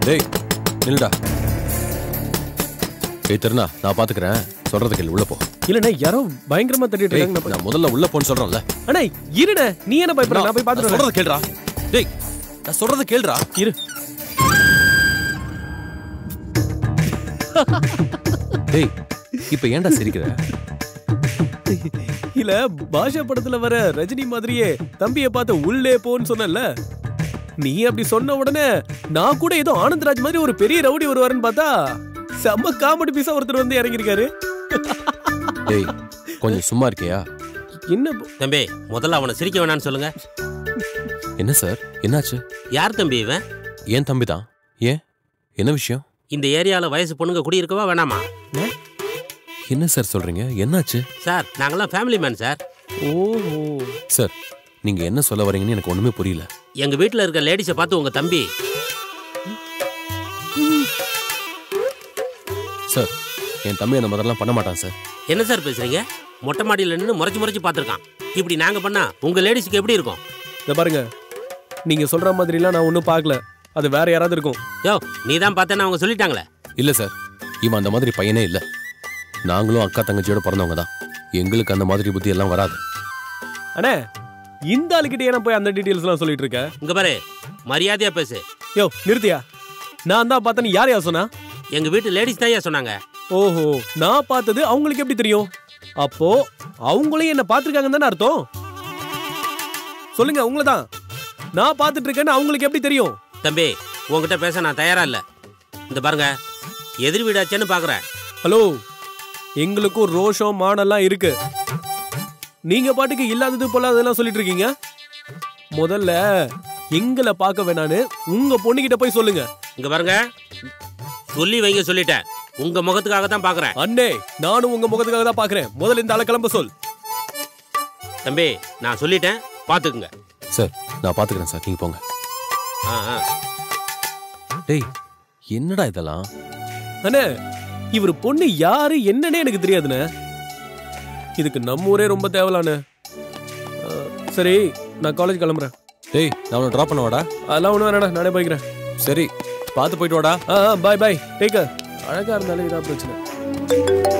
டேய் நில்லுடா ஏய் திருநா நான் பாத்துக்கிறேன் சொல்றது கேள்வி உள்ள போ இல்லண்ணே யாரோ பயங்கரமா தட்டிட்டு டேய் இருக்காங்க நான் போய்- நான் முதல்ல உள்ள போன்னு சொல்றேன்ல அண்ணே இருண்ணே நீ என்ன பயப்படுற நான் போய் நான் பாத்துட்டு சொல்றது கேளுடா டேய் நான் சொல்றது கேளுடா இரு டேய் இப்ப ஏன்டா சிரிக்கிற இல்ல பாஷா படத்துல வர ரஜினி மாதிரியே தம்பிய பார்த்து உள்ளே போன்னு சொன்னல நீ அப்படி சொன்ன உடனே நான் கூட ஏதோ ஆனந்தராஜ் மாதிரி ஒரு பெரிய ரவுடி வருவாருன்னு பார்த்தா செம்ம காமெடி பீஸா ஒருத்தர் வந்து இறங்கியிருக்காரு டேய் கொஞ்சம் சும்மா இருக்கியா என்ன போ- தம்பி முதல்ல அவனை சிரிக்க வேணாம்னு சொல்லுங்க என்ன சார் என்னாச்சு யார் தம்பி இவன் ஏன் தம்பி தான் ஏன் என்ன விஷயம் இந்த ஏரியால வயசு பொண்ணுங்க குடியிருக்கவா வேணாமா என்ன சார் சொல்றீங்க என்னாச்சு சார் நாங்கெல்லாம் ஃபேமிலி மேன் சார் ஓஹோ சார் நீங்க என்ன சொல்ல வரீங்கன்னு எனக்கு ஒண்ணுமே புரியல எங்க வீட்ல இருக்க லேடிஸை பார்த்து உங்க தம்பி சார் என் தம்பி அந்த மாதிரிலாம் பண்ண மாட்டான் சார் என்ன சார் பேசுறீங்க மொட்டை மாடியில நின்று முறைச்சு முறைச்சு பார்த்துருக்கான் இப்படி நாங்க பண்ணா உங்க லேடிஸ்க்கு எப்படி இருக்கும் இத பாருங்க நீங்க சொல்ற மாதிரிலாம் நான் ஒன்றும் பார்க்கல அது வேற யாராவது இருக்கும் யோ நீ தான் பார்த்தேன்னு அவங்க சொல்லிட்டாங்களே இல்ல சார் இவன் அந்த மாதிரி பையனே இல்ல நாங்களும் அக்கா தங்கச்சியோட பிறந்தவங்க தான் எங்களுக்கு அந்த மாதிரி புத்தி எல்லாம் வராது அண்ணே இந்த ஆளுகிட்ட ஏன் போய் அந்த டீட்டெயில்ஸ்லாம் சொல்லிட்டு இருக்க இங்க பாரு மரியாதையா பேசு யோ நிறுத்தியா நான் தான் பார்த்தேன்னு யார் யார் சொன்னா எங்க வீட்டு லேடிஸ் தான் சொன்னாங்க ஓஹோ நான் பார்த்தது அவங்களுக்கு எப்படி தெரியும் அப்போ அவங்களையும் என்ன பார்த்துருக்காங்கன்னு தானே அர்த்தம் சொல்லுங்க உங்களை தான் நான் பார்த்துட்டு இருக்கேன்னு அவங்களுக்கு எப்படி தெரியும் தம்பி உன்கிட்ட பேச நான் தயாரா இல்ல இந்த பாருங்க எதிர் வீடாச்சேன்னு பாக்குறேன் ஹலோ எங்களுக்கும் ரோஷம் மானெல்லாம் இருக்கு நீங்க பாட்டுக்கு இல்லாதது பொல்லாததெல்லாம் சொல்லிட்டு இருக்கீங்க முதல்ல எங்களை பார்க்க வேணான்னு உங்க பொண்ணுகிட்ட போய் சொல்லுங்க இங்க பாருங்க சொல்லி வைங்க சொல்லிட்டேன் உங்க முகத்துக்காக தான் பாக்குறேன் அண்ணே நானும் உங்க முகத்துக்காக தான் பாக்குறேன் முதல்ல இந்த ஆளை கிளம்ப சொல் தம்பி நான் சொல்லிட்டேன் பாத்துக்குங்க சார் நான் பாத்துக்கிறேன் சார் நீங்க போங்க ஆ, ஆ. டேய் என்னடா இதெல்லாம் அண்ணே இவர் பொண்ணு யாரு என்னன்னே எனக்கு தெரியாதுண்ணே இதுக்கு நம்ம ஊரே ரொம்ப தேவலாண்ணே அஹ், சரி நான் காலேஜ் கிளம்புறேன் டேய் நான் உன்னை ட்ராப் பண்ண வாடா அதெல்லாம் ஒன்றும் வேணாடா நானே போய்க்கிறேன் சரி பார்த்து போயிட்டு வாடா ஆ பாய் பாய் டேக் அழகா இருந்தாலே இதான் பிரச்சனை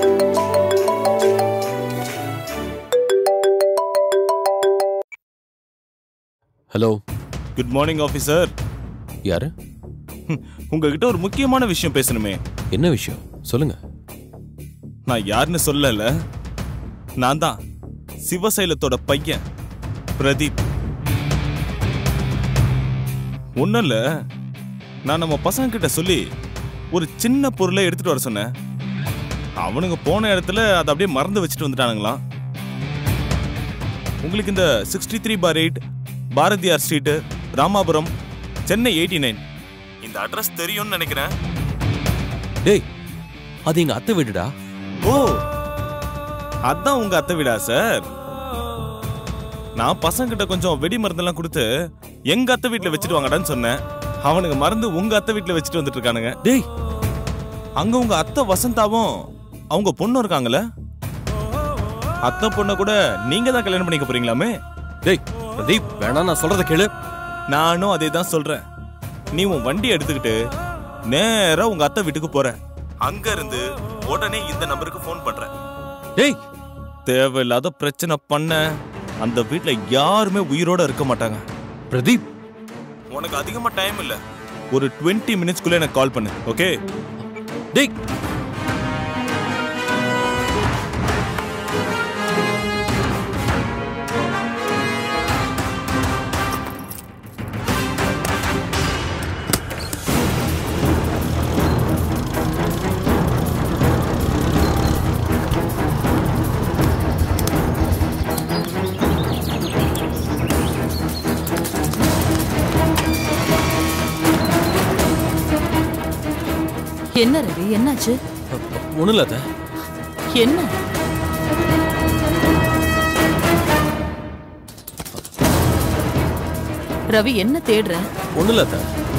ஹலோ குட் மார்னிங் ஆஃபீஸர் யாரு உங்ககிட்ட ஒரு முக்கியமான விஷயம் பேசணுமே என்ன விஷயம் சொல்லுங்க நான் யாருன்னு சொல்லல நான் தான் சிவசைலத்தோட பையன் பிரதீப் ஒன்றும் இல்லை நான் நம்ம பசங்க கிட்ட சொல்லி ஒரு சின்ன பொருளை எடுத்துட்டு வர சொன்னேன் அவனுங்க போன இடத்துல அதை அப்படியே மறந்து வச்சுட்டு வந்துட்டானுங்களாம் உங்களுக்கு இந்த sixty three by eight Bharathiyar street Ramapuram Chennai eighty nine இந்த அட்ரஸ் தெரியும்னு நினைக்கிறேன் டேய் அது எங்க அத்தை வீடுடா ஓ அதான் உங்க அத்தை வீடா சார் நான் பசங்கிட்ட கொஞ்சம் வெடி மருந்தெல்லாம் கொடுத்து எங்க அத்தை வீட்டுல வச்சுட்டு வாங்கடான்னு சொன்னேன் அவனுங்க மறந்து உங்க அத்தை வீட்டுல வச்சுட்டு வந்துட்டு இருக்கானுங்க டேய் அங்க உங்க அத்தை வசந்தாவும் அவங்க பொண்ணு இருக்காங்கல்ல அத்தை பொண்ணை கூட நீங்க தான் கல்யாணம் பண்ணிக்க போறீங்களாமே டேய் பிரதீப் வேணா நான் சொல்றத கேளு நானும் அதே தான் சொல்றேன் நீ உன் வண்டி எடுத்துக்கிட்டு நேரா உங்க அத்தை வீட்டுக்கு போற அங்க இருந்து உடனே இந்த நம்பருக்கு ஃபோன் பண்ற டேய் தேவையில்லாத பிரச்சனை பண்ண அந்த வீட்ல யாருமே உயிரோட இருக்க மாட்டாங்க பிரதீப் உனக்கு அதிகமா டைம் இல்ல ஒரு 20 மினிட்ஸ்க்குள்ள எனக்கு கால் பண்ணு ஓகே டேய் என்ன ரவி என்னாச்சு ஒண்ணும் இல்ல அத்தை என்ன ரவி என்ன தேடுற ஒண்ணும் இல்ல அத்தை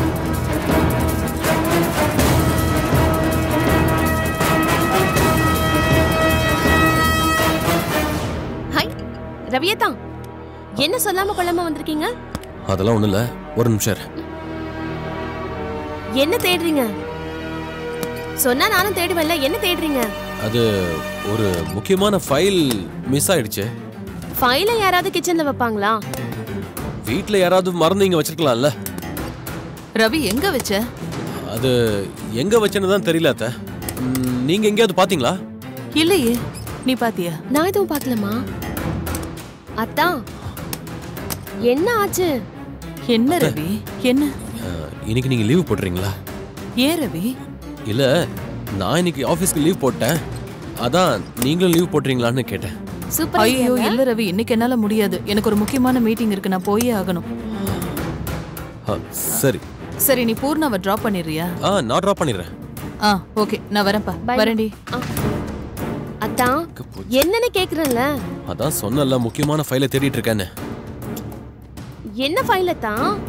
ஹாய் ரவியதா என்ன சொல்லாம கொள்ளாம வந்திருக்கீங்க அதெல்லாம் ஒண்ணும் இல்ல ஒரு நிமிஷம் இரு. என்ன தேடுறீங்க சொன்னா நானும் தேடுவேன்ல என்ன தேடுறீங்க அது ஒரு முக்கியமான ஃபைல் மிஸ் ஆயிடுச்சு ஃபைல யாராவது கிச்சன்ல வைப்பாங்களா வீட்ல யாராவது மறந்து இங்க வச்சிருக்கலாம்ல ரவி எங்க வச்ச அது எங்க வச்சேன்னு தான் தெரியல அத்த ம், நீங்க எங்கேயாவது பாத்தீங்களா இல்லையே நீ பாத்தியா நான் எதுவும் பார்க்கலமா அத்தா என்ன ஆச்சு என்ன ரவி என்ன அஹ், இன்னைக்கு நீங்க லீவ் போடுறீங்களா ஏன் ரவி இல்ல நான் இன்னைக்கு ஆபீஸ்க்கு லீவ் போட்டேன் அதான் நீங்களும் லீவ் போடுறீங்களான்னு கேட்டேன் சூப்பர் ஐயோ இல்ல ரவி இன்னைக்கு என்னால முடியாது எனக்கு ஒரு முக்கியமான மீட்டிங் இருக்கு நான் போயே ஆகணும் அஹ், சரி சரி நீ பூர்ணாவை டிராப் பண்ணிடுறியா ஆ நான் ட்ராப் பண்ணிடுறேன் ஆ ஓகே நான் வரேன்ப்பா Bye. வரேன்டி அத்தா என்னன்னு கேக்குறேன்ல அதான் சொன்னல முக்கியமான ஃபைலை தேடிட்டு இருக்கேன்னு என்ன ஃபைல் அத்தா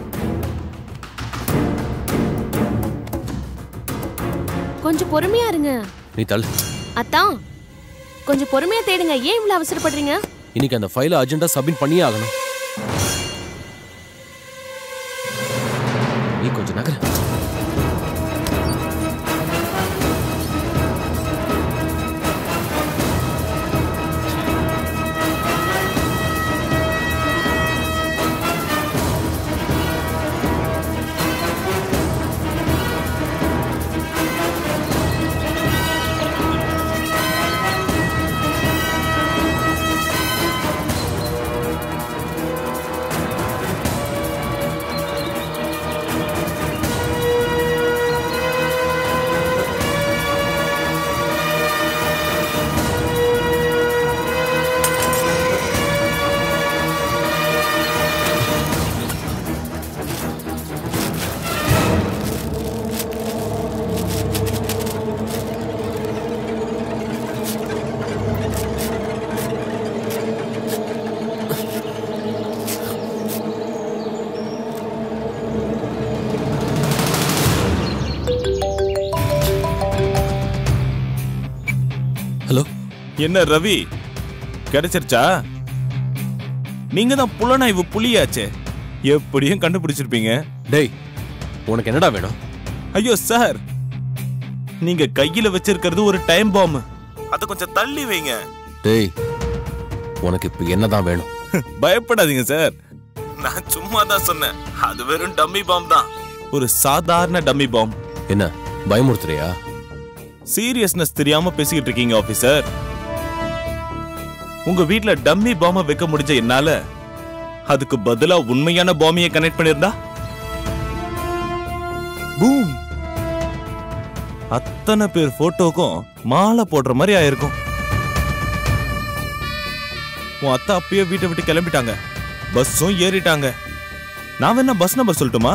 கொஞ்சம் பொறுமையா இருங்க நீ தள்ளு அத்தா கொஞ்சம் பொறுமையா தேடுங்க ஏன் இவ்வளவு அவசரப்படுறீங்க இன்னைக்கு அந்த ஃபைலை அர்ஜென்ட்டா சப்மிட் பண்ணியே ஆகணும் நீ கொஞ்சம் நகர ஹலோ என்ன ரவி கிடைச்சிருச்சா நீங்க தான் புலனாய்வு புலியாச்சே எப்படியும் கண்டுபிடிச்சிருப்பீங்க டேய் உனக்கு என்னடா வேணும் ஐயோ சார் நீங்க கையில வச்சிருக்கிறது ஒரு டைம் பாம் அத கொஞ்சம் தள்ளி வைங்க டேய் உனக்கு இப்ப என்னதான் வேணும் பயப்படாதீங்க சார் நான் சும்மா தான் சொன்னேன் அது வெறும் டம்மி பாம் தான் ஒரு சாதாரண டம்மி பாம் என்ன பயமுறுத்துறியா சீரியஸ்னஸ் தெரியாம பேசிக்கிட்டு இருக்கீங்க ஆபீசர் உங்க வீட்ல டம்மி பாம்ப வைக்க முடிஞ்ச என்னால அதுக்கு பதிலா உண்மையான பாம்பியை கனெக்ட் பண்ணிருந்தா பூம் அத்தனை பேர் போட்டோக்கும் மாலை போடுற மாதிரி ஆயிருக்கும் உன் அத்தா அப்பயே வீட்டை விட்டு கிளம்பிட்டாங்க பஸ்ஸும் ஏறிட்டாங்க நான் வேணா பஸ் நம்பர் சொல்லட்டுமா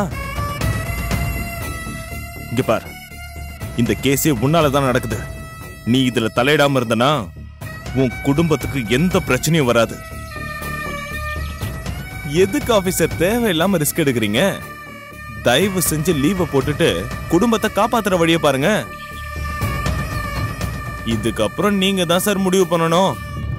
இங்க பார் இந்த கேஸே உன்னால தான் நடக்குது நீ இதுல தலையிடாம இருந்தனா உன் குடும்பத்துக்கு எந்த பிரச்சனையும் வராது எதுக்கு ஆபீசர் தேவையில்லாம ரிஸ்க் எடுக்கிறீங்க தயவு செஞ்சு லீவை போட்டுட்டு குடும்பத்தை காப்பாத்துற வழியை பாருங்க இதுக்கப்புறம் நீங்க தான் சார் முடிவு பண்ணணும்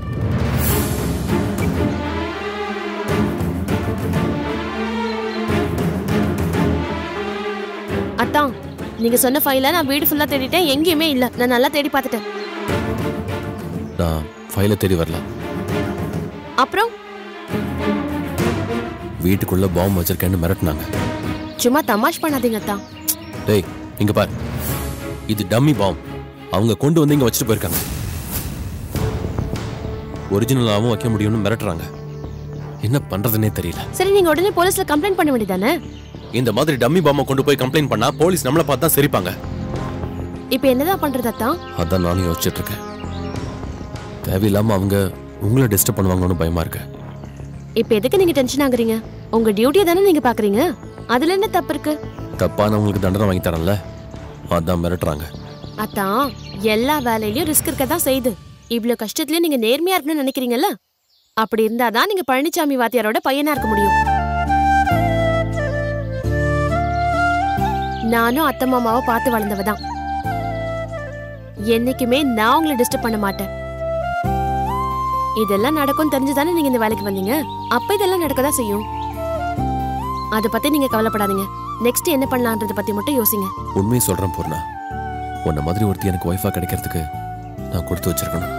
அத்தா நீங்க சொன்ன ஃபைல நான் வீடு ஃபுல்லா தேடிட்டேன் எங்கேயுமே இல்ல நான் நல்லா தேடி பார்த்துட்டேன் நான் ஃபைலை தேடி வரல அப்புறம் வீட்டுக்குள்ள பாம்பு வச்சிருக்கேன்னு மிரட்டினாங்க சும்மா தமாஷ் பண்ணாதீங்க அத்தா டேய் இங்க பாரு இது டம்மி பாம் அவங்க கொண்டு வந்து இங்க வச்சுட்டு போயிருக்காங்க ஒரிஜினலாவும் வைக்க முடியும்னு மிரட்டுறாங்க என்ன பண்றதுனே தெரியல சரி நீங்க உடனே போலீஸ்ல கம்ப்ளைண்ட் பண்ண வேண்டியதானே இந்த மாதிரி டம்மி பாம்பை கொண்டு போய் கம்ப்ளைண்ட் பண்ணா போலீஸ் நம்மளை பார்த்து தான் சிரிப்பாங்க இப்போ என்னதான் பண்றது அத்தா அதான் நானும் யோசிச்சுட்டு இருக்கேன் தேவையில்லாம அவங்க உங்களை டிஸ்டர்ப் பண்ணுவாங்கன்னு பயமா இருக்கு இப்போ எதுக்கு நீங்க டென்ஷன் ஆகுறீங்க உங்க டியூட்டியை தானே நீங்க பாக்குறீங்க அதுல என்ன தப்பு இருக்கு தப்பானவங்களுக்கு தண்டனை வாங்கி தரேன்ல அதான் மிரட்டுறாங்க அத்தா எல்லா வேலையிலயும் ரிஸ்க் இருக்க தான் செய்யுது இவ்ளோ கஷ்டத்துலயும் நீங்க நேர்மையா இருக்கணும்னு நினைக்கிறீங்கல்ல அப்படி இருந்தாதான் நீங்க பழனிசாமி வாத்தியாரோட பையனா இருக்க முடியும் நானும் அத்தை மாமாவை பார்த்து வளர்ந்தவ தான் என்னைக்குமே நான் உங்களை டிஸ்டர்ப் பண்ண மாட்டேன் இதெல்லாம் நடக்கும் தெரிஞ்சுதானே நீங்க இந்த வேலைக்கு வந்தீங்க அப்ப இதெல்லாம் நடக்கதான் செய்யும் அத பத்தி நீங்க கவலைப்படாதீங்க நெக்ஸ்ட் என்ன பண்ணலான்றத பத்தி மட்டும் யோசிங்க உண்மையை சொல்றேன் பூர்ணா உன்ன மாதிரி ஒருத்தி எனக்கு ஒய்ஃபா கிடைக்கிறதுக்கு நான் கொடுத்து வச்சிருக்கணும்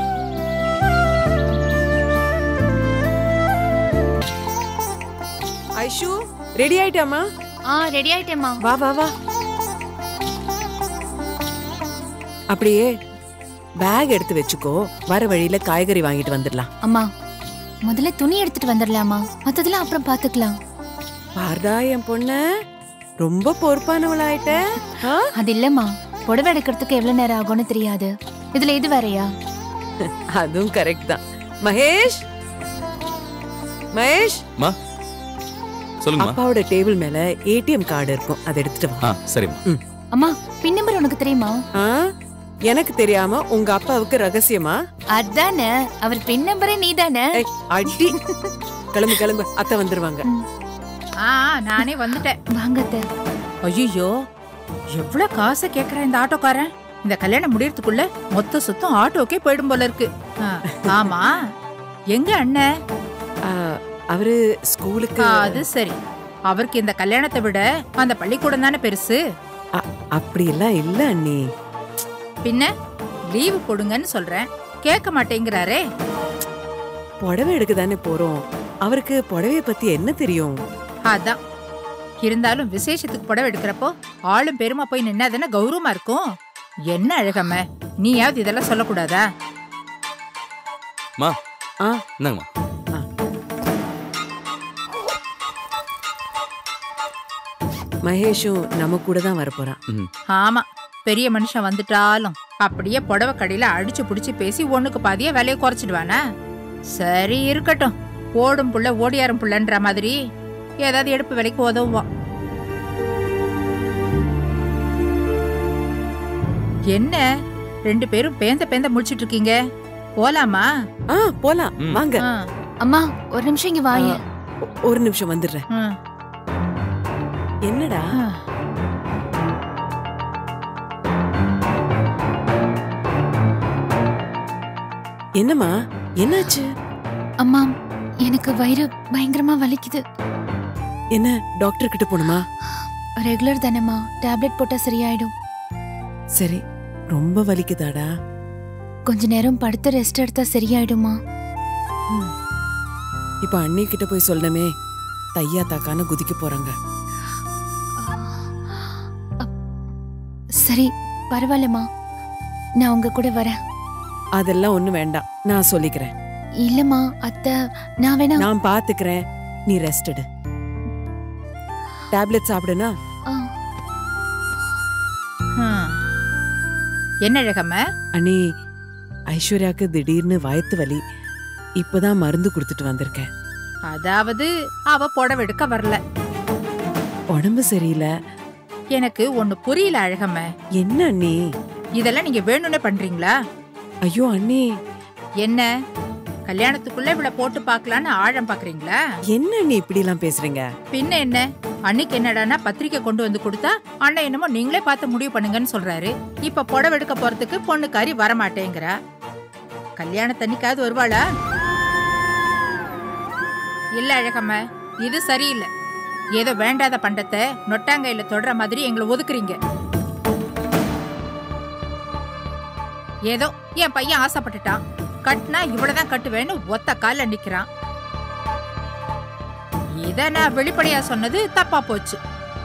ஐஷு ரெடி ஆயிட்டாமா ஆ ரெடி ஆயிட்டேம்மா வா வா வா அப்படியே பேக் எடுத்து வச்சுக்கோ வர வழியில காய்கறி வாங்கிட்டு வந்துடலாம் அம்மா முதல்ல துணி எடுத்துட்டு வந்துடலாமா மத்ததெல்லாம் அப்புறம் பாத்துக்கலாம் பாருடா என் பொண்ணு ரொம்ப பொறுப்பானவளாயிட்ட ஆ? அது இல்லம்மா புடவை எடுக்கிறதுக்கு எவ்வளவு நேரம் ஆகும்னு தெரியாது இதுல இது வேறயா அதுவும் கரெக்ட் தான் மகேஷ் மகேஷ் மா சொல்லுங்கம்மா அப்பாவோட டேபிள் மேல ஏடிஎம் கார்டு இருக்கும் அதை எடுத்துட்டு வா ஆ சரிம்மா அம்மா பின் நம்பர் உனக்கு தெரியுமா ஆ? எனக்கு தெரியாம உங்க அப்பாவுக்கு ரகசியமா அதானே அவர் பின் நம்பரே நீதானே ஏய், அடி கிளம்பு கிளம்பு அத்தை வந்துருவாங்க ஆ நானே வந்துட்டேன் வாங்க அத்தை. ஐயோ எவ்வளவு காசை கேக்குறான் இந்த ஆட்டோக்காரன் இந்த கல்யாணம் முடியறதுக்குள்ள மொத்த சுத்தம் ஆட்டோக்கே போயிடும் போல இருக்கு ஆ, ஆமா எங்க அண்ணன் ஆ, அவரு ஸ்கூலுக்கு ஆ, அது சரி அவருக்கு இந்த கல்யாணத்தை விட அந்த பள்ளிக்கூடம் தானே பெருசு அ- அப்படியெல்லாம் இல்ல அண்ணி பின்ன லீவு கொடுங்கன்னு சொல்றேன் கேட்க மாட்டேங்கிறாரே புடவை எடுக்க தானே போறோம் அவருக்கு புடவைய பத்தி என்ன தெரியும் அதான் இருந்தாலும் விசேஷத்துக்கு புடவை எடுக்கிறப்போ ஆளும் பெருமா போய் நின்னா தானே கௌரவமா இருக்கும் என்ன அழகம்ம நீயாவது இதெல்லாம் சொல்லக்கூடாதா மா ஆ. இந்தாங்கம்மா மகேஷும் நம்ம கூட தான் வரப்போறான் ம் ஆமா பெரிய மனுஷன் வந்துட்டாலும் அப்படியே புடவை கடையில அடிச்சு புடிச்சு பேசி ஒண்ணுக்கு பாதியா விலையை குறைச்சிடுவானா சரி இருக்கட்டும் ஓடும் புள்ள ஓடியாரும் புள்ளன்ற மாதிரி ஏதாவது எடுப்பு விலைக்கு உதவுவான் என்ன ரெண்டு பேரும் பேந்த பேந்த முடிச்சிட்டு இருக்கீங்க போலாமா ஆ போலாம் ம். வாங்க ஆ, அம்மா ஒரு நிமிஷம் இங்க வாங்க ஒ- ஒரு நிமிஷம் வந்துடுறேன் ஆ, என்னடா ஆ. என்னம்மா என்னாச்சு அம்மா எனக்கு வயிறு பயங்கரமா வலிக்குது என்ன டாக்டர் கிட்ட போணுமா ரெகுலர் தானேம்மா டேப்லெட் போட்டா சரியாயிடும் சரி ரொம்ப வலிக்குதாடா கொஞ்ச நேரம் படுத்து ரெஸ்ட் எடுத்தா சரியாயிடுமா இப்ப அண்ணி கிட்ட போய் சொல்லணுமே தையா தாக்கான குதிக்க போறாங்க சரி பரவாயில்லம்மா நான் உங்க கூட வரேன் அதெல்லாம் ஒண்ணு வேண்டாம் நான் சொல்லிக்கிறேன் இல்லம்மா அத்தை நான் வேணா நான் பாத்துக்கிறேன் நீ ரெஸ்ட் எடு டேப்லெட் சாப்பிடுனா ஆ, ஆ. என்ன அழகம்ம அண்ணி ஐஸ்வர்யாக்கு திடீர்னு வயத்து வலி இப்பதான் மருந்து கொடுத்துட்டு வந்திருக்கேன் அதாவது அவ புடவை எடுக்க வரல உடம்பு சரியில்லை எனக்கு ஒண்ணு புரியல அழகம்ம என்ன அண்ணி இதெல்லாம் நீங்க வேணும்னே பண்றீங்களா ஐயோ அண்ணி என்ன கல்யாணத்துக்குள்ள இவள போட்டு பார்க்கலான்னு ஆழம் பாக்குறீங்களா என்ன அண்ணி இப்படி எல்லாம் பேசுறீங்க பின்ன என்ன அன்னைக்கு என்னடான்னா பத்திரிக்கை கொண்டு வந்து கொடுத்தா அண்ணன் என்னமோ நீங்களே பார்த்து முடிவு பண்ணுங்கன்னு சொல்றாரு இப்ப புடவை எடுக்க போறதுக்கு பொண்ணுக்காரி வரமாட்டேங்கிறா கல்யாணத்தன்னைக்காவது வருவாளா இல்ல அழகம்ம இது சரியில்லை ஏதோ வேண்டாத பண்டத்தை நொட்டாங்கையில தொடர மாதிரி எங்களை ஒதுக்குறீங்க ஏதோ என் பையன் ஆசைப்பட்டுட்டான் கட்டினா இவ்வளவுதான் கட்டுவேன்னு ஒத்த கால்ல நிக்கிறான் இத நான் வெளிப்படையா சொன்னது தப்பா போச்சு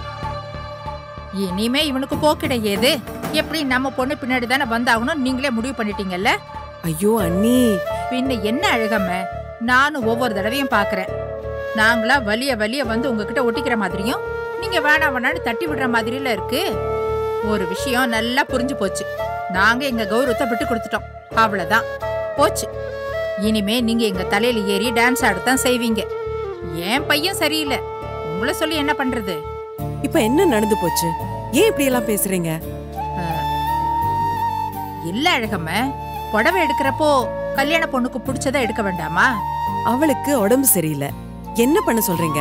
இனிமே இவனுக்கு போக்கிட ஏது எப்படி நம்ம பொண்ணு பின்னாடி தானே வந்தாகணும் நீங்களே முடிவு பண்ணிட்டீங்கல்ல ஐயோ அண்ணி பின்ன என்ன அழுகம்ம நானும் ஒவ்வொரு தடவையும் பாக்குறேன் நாங்களா வலிய வலிய வந்து உங்ககிட்ட ஒட்டிக்கிற மாதிரியும் நீங்க வேணாம் வேணான்னு தட்டி விடுற மாதிரில இருக்கு ஒரு விஷயம் நல்லா புரிஞ்சு போச்சு நாங்க எங்க கௌரவத்தை விட்டு கொடுத்துட்டோம் அவ்வளவுதான் போச்சு இனிமே நீங்க எங்க தலையில ஏறி டான்ஸ் ஆடத்தான் செய்வீங்க என் பையன் சரியில்லை உங்களை சொல்லி என்ன பண்றது இப்ப என்ன நடந்து போச்சு ஏன் இப்படி எல்லாம் பேசுறீங்க இல்ல அழகம்ம புடவை எடுக்கிறப்போ கல்யாண பொண்ணுக்கு பிடிச்சதை எடுக்க வேண்டாமா அவளுக்கு உடம்பு சரியில்லை என்ன பண்ண சொல்றீங்க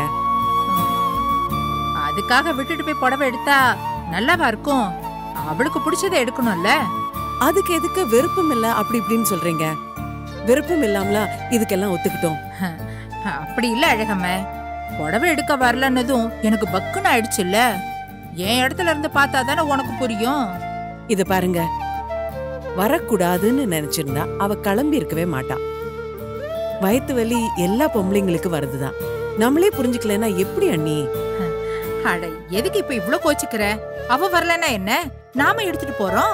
அதுக்காக விட்டுட்டு போய் புடவை எடுத்தா நல்லாவா இருக்கும் அவளுக்கு பிடிச்சதை எடுக்கணும்ல அதுக்கு எதுக்கு விருப்பம் இல்ல அப்படி இப்படின்னு சொல்றீங்க விருப்பம் இல்லாமலா இதுக்கெல்லாம் ஒத்துக்கிட்டோம் அப்படி இல்ல அழகம்ம புடவை எடுக்க வரலன்னதும் எனக்கு பக்குன்னு ஆயிடுச்சுல்ல என் இடத்துல இருந்து பார்த்தா தானே உனக்கு புரியும் இத பாருங்க வரக்கூடாதுன்னு நினைச்சிருந்தா அவ கிளம்பி இருக்கவே மாட்டா வயித்து வலி எல்லா பொம்பளைங்களுக்கு வருதுதான் நம்மளே புரிஞ்சுக்கலன்னா எப்படி அண்ணி அட எதுக்கு இப்ப இவ்ளோ கோச்சுக்கிற அவ வரலன்னா என்ன நாம எடுத்துட்டு போறோம்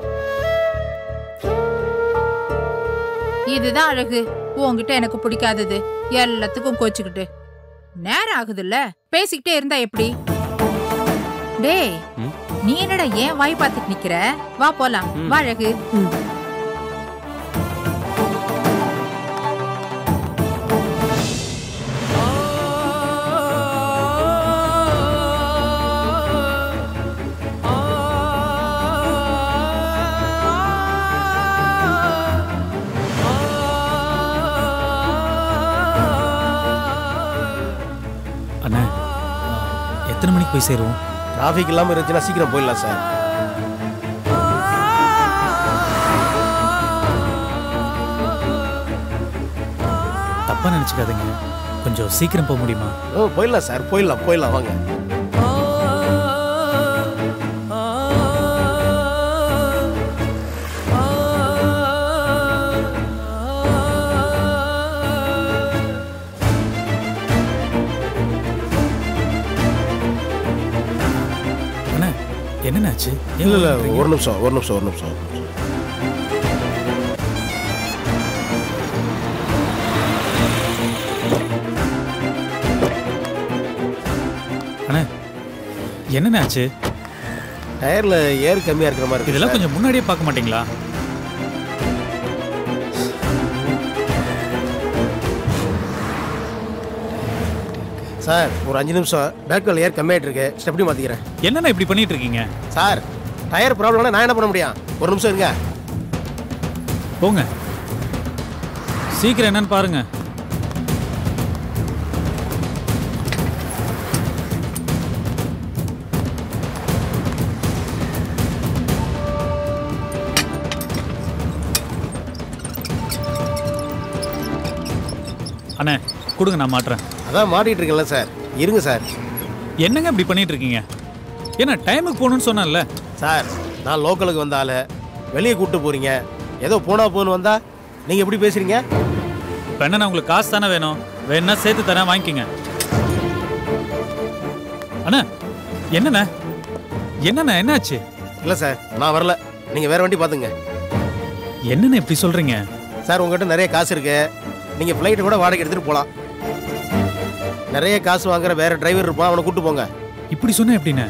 இதுதான் அழகு உன்கிட்ட எனக்கு பிடிக்காதது எல்லாத்துக்கும் கோச்சுக்கிட்டு நேரம் ஆகுதுல்ல பேசிக்கிட்டே இருந்தா எப்படி டேய் ம்? நீ என்னடா ஏன் வாய் பார்த்துட்டு நிக்கிற வா போலாம் வா அழகு அண்ணா எத்தனை மணிக்கு போய் சேருவோம் டிராஃபிக் இல்லாம இருந்துச்சுன்னா சீக்கிரம் போயிடலாம் சார் தப்பா நினைச்சுக்காதீங்க கொஞ்சம் சீக்கிரம் போக முடியுமா ஓ போயிடலாம் சார் போயிடலாம் போயிடலாம் வாங்க அண்ணா என்னண்ணாச்சு ஏன் இல்ல இல்ல பண்றீங்க? ஒரு நிமிஷம் ஒரு நிமிஷம் ஒரு நிமிஷம் ஒரு நிமிஷம். அண்ணா என்னண்ணாச்சு டயர்ல ஏர் கம்மியா இருக்கிற மாதிரி இருக்கு இதெல்லாம் சார். கொஞ்சம் முன்னாடியே பார்க்க மாட்டீங்களா சார் ஒரு அஞ்சு நிமிஷம் பேக்வெல் ஏர் கம்மியாயிட்டு இருக்கு ஸ்டெப்டி மாத்திக்கிறேன் என்னண்ணா இப்படி பண்ணிட்டு இருக்கீங்க சார் டயர் ப்ராப்ளம்னா நான் என்ன பண்ண முடியும் ஒரு நிமிஷம் இருங்க போங்க சீக்கிரம் என்னன்னு பாருங்க அண்ணே கொடுங்க நான் மாட்டுறேன் அதான் மாட்டிட்டு இருக்கேன்ல சார் இருங்க சார் என்னங்க இப்படி பண்ணிட்டு இருக்கீங்க ஏன்னா டைமுக்கு போகணும்னு சொன்னேன்ல சார் நான் லோக்கலுக்கு வந்த ஆளு வெளியே கூப்பிட்டு போறீங்க ஏதோ போனா போன்னு வந்தா நீங்க எப்படி பேசுறீங்க இப்போ என்ன உங்களுக்கு காசு தானே வேணும் வேணா சேர்த்து தரேன் வாங்கிக்கோங்க அண்ணா என்னண்ணே என்னண்ணா என்னாச்சு இல்ல சார் நான் வரல நீங்க வேற வண்டி பாத்துங்க என்னண்ணே இப்படி சொல்றீங்க சார் உங்ககிட்ட நிறைய காசு இருக்கு நீங்க ஃப்ளைட் கூட வாடகை எடுத்துட்டு போலாம் நிறைய காசு வாங்குற வேற டிரைவர் இருப்பான் அவனை கூட்டு போங்க இப்படி சொன்னா எப்படிண்ணே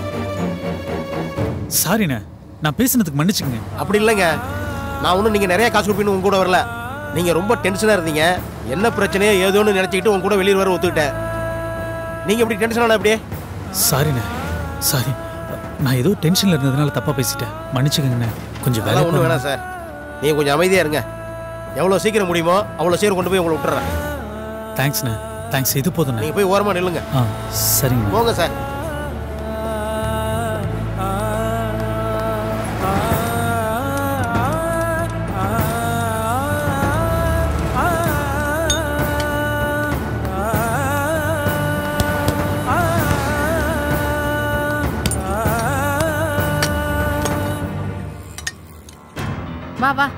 சாரிண்ணே நான் பேசுனதுக்கு மன்னிச்சுக்கங்க அப்படி இல்லைங்க நான் ஒன்றும் நீங்க நிறைய காசு கொடுப்பீன்னு உங்க கூட வரல நீங்க ரொம்ப டென்ஷனா இருந்தீங்க என்ன பிரச்சனையோ ஏதோன்னு நினைச்சுக்கிட்டு உங்க கூட வெளியே வர ஒத்துக்கிட்டேன் நீங்க இப்படி டென்ஷனான அப்படியே சாரிண்ணே சாரி நான் ஏதோ டென்ஷன்ல இருந்ததுனால தப்பா பேசிட்டேன் மன்னிச்சுக்கங்கண்ணே கொஞ்சம் வேலை அதெல்லாம் ஒன்றும் வேணாம் சார் நீங்க கொஞ்சம் அமைதியா இருங்க எவ்வளோ சீக்கிரம் முடியுமோ அவ்வளோ சீக்கிரம் கொண்டு போய் உங்களை விட்டுறேன் தேங்க்ஸ்ண்ணே தேங்க்ஸ் இது போதுண்ணே நீங்க போய் ஓரமா நில்லுங்க ஆ சரிங்க போங்க சார் வா வா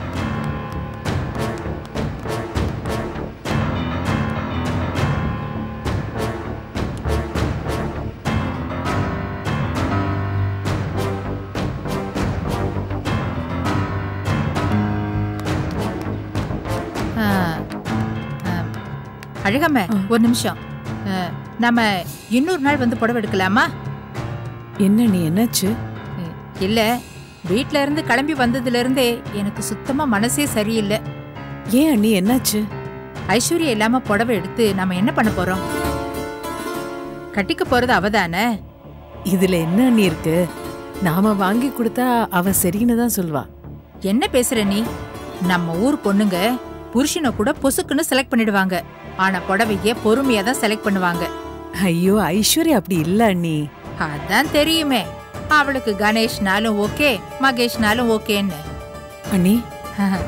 ஆ, ஆ, அழகம்மே ஒரு நிமிஷம் ஆ, நம்ம இன்னொரு நாள் வந்து புடவை எடுக்கலாமா என்ன நீ என்னாச்சு இல்ல வீட்ல இருந்து கிளம்பி வந்ததுல இருந்தே எனக்கு சுத்தமா மனசே சரியில்லை ஏன் அண்ணி என்னாச்சு ஐஸ்வர்யா இல்லாம புடவை எடுத்து நாம என்ன பண்ண போறோம் கட்டிக்க போறது அவதானே இதுல என்ன அண்ணி இருக்கு நாம வாங்கி கொடுத்தா அவ சரின்னு தான் சொல்வா என்ன பேசுற நீ நம்ம ஊர் பொண்ணுங்க புருஷனை கூட பொசுக்குன்னு செலக்ட் பண்ணிடுவாங்க ஆனா புடவைய பொறுமையா தான் செலக்ட் பண்ணுவாங்க ஐயோ ஐஸ்வர்யா அப்படி இல்ல அண்ணி அதான் தெரியுமே அவளுக்கு கணேஷ்னாலும் ஓகே மகேஷ்னாலும் ஓகேன்னு அண்ணி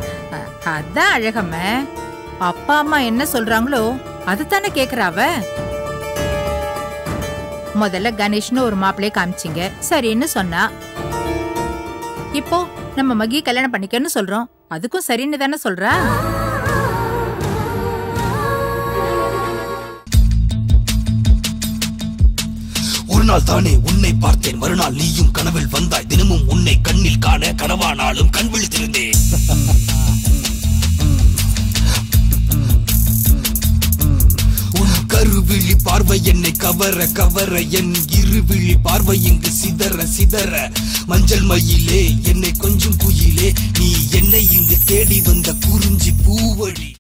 அதான் அழகம்ம அப்பா அம்மா என்ன சொல்றாங்களோ அதுதானே கேக்குறாவ முதல்ல கணேஷ்னு ஒரு மாப்பிள்ளைய காமிச்சிங்க சரின்னு சொன்னா இப்போ நம்ம மகி கல்யாணம் பண்ணிக்கன்னு சொல்றோம் அதுக்கும் சரின்னு தானே சொல்றா ஒரு நாள் தானே உன்னை பார்த்தேன் மறுநாள் நீயும் கனவில் வந்தாய் தினமும் உன்னை கண்ணில் காண கனவானாலும் கண் விழித்திருந்தேன் உன் கருவிழி பார்வை என்னை கவர கவர என் இருவிழி பார்வை இங்கு சிதற சிதற மஞ்சள் மயிலே என்னை கொஞ்சம் குயிலே நீ என்னை இங்கு தேடி வந்த குறிஞ்சி பூவழி